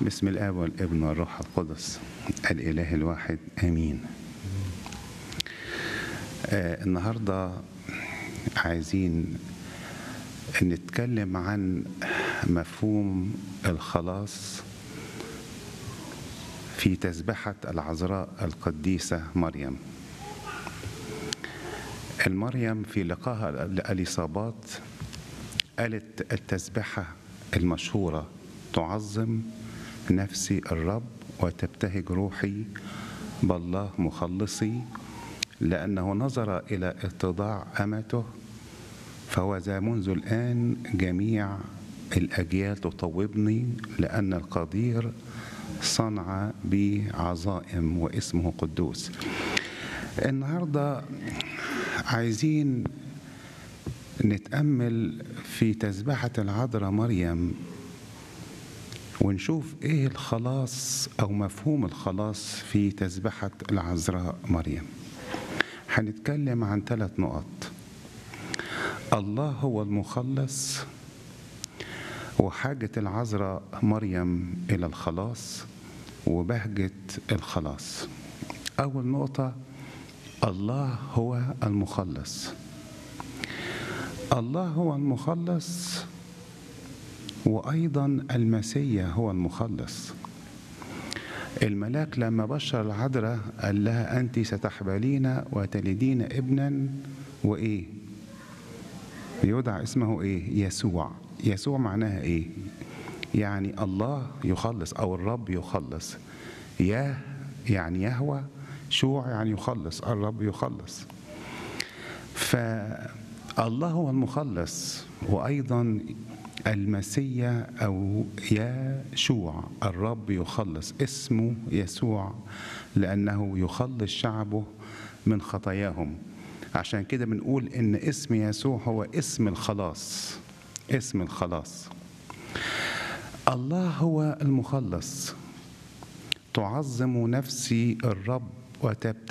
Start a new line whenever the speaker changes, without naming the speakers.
بسم الآب والابن والروح القدس الإله الواحد آمين آه النهاردة عايزين نتكلم عن مفهوم الخلاص في تسبحة العذراء القديسة مريم المريم في لقاها لأليصابات قالت التسبحة المشهورة تعظم نفسي الرب وتبتهج روحي بالله مخلصي لأنه نظر إلى اتضاع أمته فوذا منذ الآن جميع الأجيال تطوبني لأن القدير صنع بي عظائم واسمه قدوس النهارده عايزين نتأمل في تسبحة العذراء مريم ونشوف ايه الخلاص او مفهوم الخلاص في تسبحة العذراء مريم هنتكلم عن ثلاث نقط الله هو المخلص وحاجة العذراء مريم إلى الخلاص وبهجة الخلاص أول نقطة الله هو المخلص الله هو المخلص وايضا المسيا هو المخلص الملاك لما بشر العذراء قال لها انت ستحبلين وتلدين ابنا وايه يدعى اسمه ايه يسوع يسوع معناها ايه يعني الله يخلص او الرب يخلص يا يعني يهوى شوع يعني يخلص الرب يخلص فالله هو المخلص وايضا المسيا او يشوع الرب يخلص اسمه يسوع لانه يخلص شعبه من خطاياهم عشان كده بنقول ان اسم يسوع هو اسم الخلاص اسم الخلاص الله هو المخلص تعظم نفسي الرب وتبتهج